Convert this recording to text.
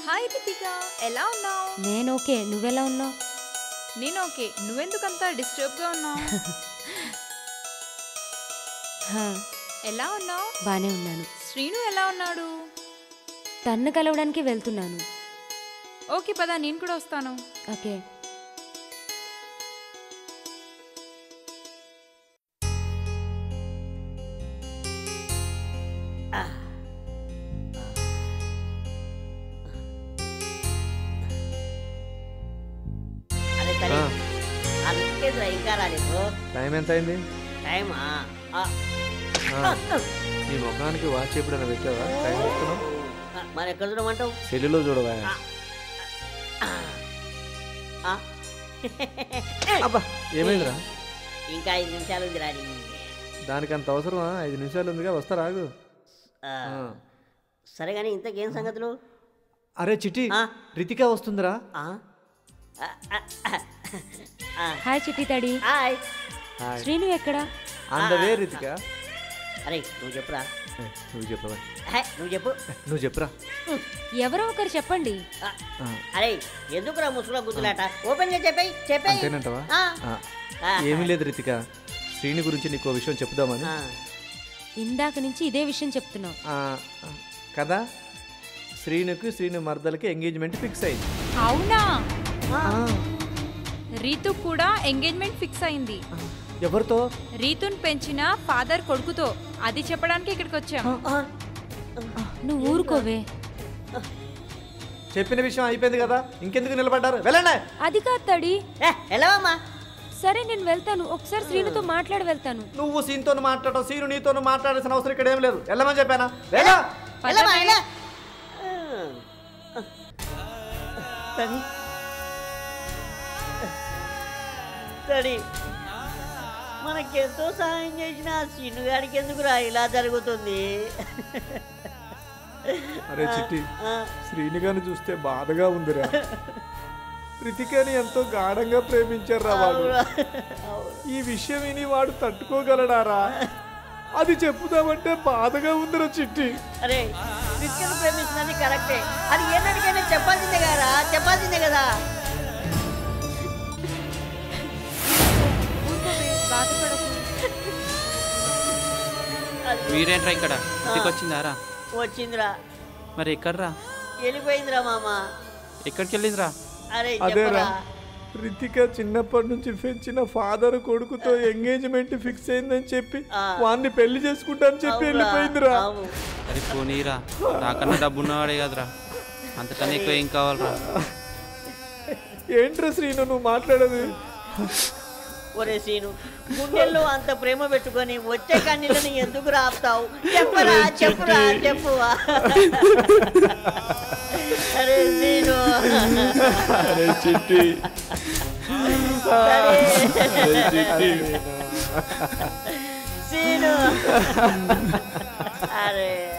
Hi Ritika ఎలా ఉన్నావు నేను ఓకే నువ్వెలా ఉన్నావు నేను ఓకే నువ్వెందుకంత డిస్టర్బ్గా ఉన్నావు ఎలా ఉన్నావు బానే ఉన్నాను శ్రీను ఎలా ఉన్నాడు తన్ను కలవడానికి వెళ్తున్నాను ఓకే పదా నేను కూడా వస్తాను ఓకే అరే సరే ఆ. అందుకేదిరా ఇంకా రాలేదు టైం ఎంత అయింది టైమా ఆ, ఆ, నీ ముఖానికి వాచ్ ఎప్పుడైనా పెట్టావా టైం చూస్తున్నావు ఆ, మరి ఎక్కడ చూడమంటావు సెల్లులో చూడవా ఆ. ఆ. అబ్బా ఏమైందిరా ఇంకా ఐదు నిమిషాలు ఉంది రాని దానికి అంత అవసరమా ఐదు నిమిషాలు ఉందిగా వస్తా రాగు ఆ, ఆ. సరే కానీ ఇంతకేం సంగతులు అరే చిట్టి ఆ. రితిక వస్తుందిరా ఆ? ఆ, ఆ, ఆ. హాయ్ చిట్టి తడి హాయ్ హాయ్ శ్రీను ఎక్కడా ఆన్ ద వే రితిక అరే నువ్వు చెప్పురా ఏ, నువ్వు చెప్పవా హే, నువ్వు చెప్పు నువ్వు చెప్పురా ఎవరో ఒకరు చెప్పండి ఆ, ఆ, అరే ఎందుకురా ముసుగులో గుద్దులాట ఓపెన్ గా చెప్పేయి చెప్పేయి అంతేనంటావా ఆ. ఆ, ఆ. ఏమీ లేదు రితిక శ్రీని గురించి నీకు విషయం చెప్దామని ఆ. ఇందాక నుంచి ఇదే విషయం చెప్తున్నావు ఆ, ఆ, కదా శ్రీనుకి శ్రీను మర్దలకి ఎంగేజ్మెంట్ ఫిక్స్ అయింది అవునా ఆ. రీతు కూడా ఎంగేజ్మెంట్ ఫిక్స్ అయింది ఎవరితో రీతుని పెంచిన ఫాదర్ కొడుకుతో అది చెప్పడానికి ఇక్కడికి వచ్చాం ఆ. నువ్వు ఊరుకోవే చెప్పిన విషయం అయిపోయింది కదా ఇంకెందుకు నిలబడ్డారు వెళ్ళండి అది కాదు తడి ఏ, వెళ్ళవమ్మా సరే నేను వెళ్తాను ఒకసారి శ్రీనుతో మాట్లాడి వెళ్తాను నువ్వు సీన్తో మాట్లాడటం సీను నీతో మాట్లాడాల్సిన అవసరం ఇక్కడ ఏం లేదు వెళ్ళమని చెప్పానా వెళ్ళా వెళ్ళమ్మా వెళ్ళ తడి తడి మనకెంతో సహాయం చేసిన సీను గారికి ఎందుకురా ఇలా జరుగుతుంది అరే చిట్టి ఆ, శ్రీనిగాని చూస్తే బాధగా ఉందిరా రితికని ఎంతో గాఢంగా ప్రేమించారా వాడు అవురా. అవును. ఈ విషయం విని వాడు తట్టుకోగలడారా అది చెప్పుదామంటే బాధగా ఉందిరా చిట్టి అరే క్రిస్టియన్ ప్రేమిస్తున్నది కరెక్టే అది ఏనాటికైనా చెప్పాల్సిందే కదా చెప్పాల్సిందే కదా ఊరుకోవే, బాధపడకు అది మీరేంట్రా ఇక్కడ ఇంటికి వచ్చిందారా వచ్చిందిరా మరి ఎక్కడ్రా వెళ్ళిపోయిందిరా మామ ఎక్కడికి వెళ్ళిందిరా అరే అదేరా చెప్పరా రితిక చిన్నప్పటి నుంచి పెంచిన ఫాదర్ కొడుకుతో ఎంగేజ్మెంట్ ఫిక్స్ అయిందని చెప్పి ఆ. వాడిని పెళ్లి చేసుకుంటానని చెప్పి అవునురా, వెళ్ళిపోయిందిరా అవును. అరే పోనీరా నాకన్నా డబ్బు ఉన్నవాడే కదరా అంతకన్నా ఎక్కువ ఏం కావాలరా ఏంట్రా శ్రీను నువ్వు మాట్లాడేది ఒరే సీను గుండెల్లో అంత ప్రేమ పెట్టుకొని వచ్చే కన్నీళ్ళని ఎందుకు రాపుతావు చెప్పరా చెప్పురా చెప్పువా అరే సీను అరే చిట్టి అరే అరే చిట్టి సీను అరే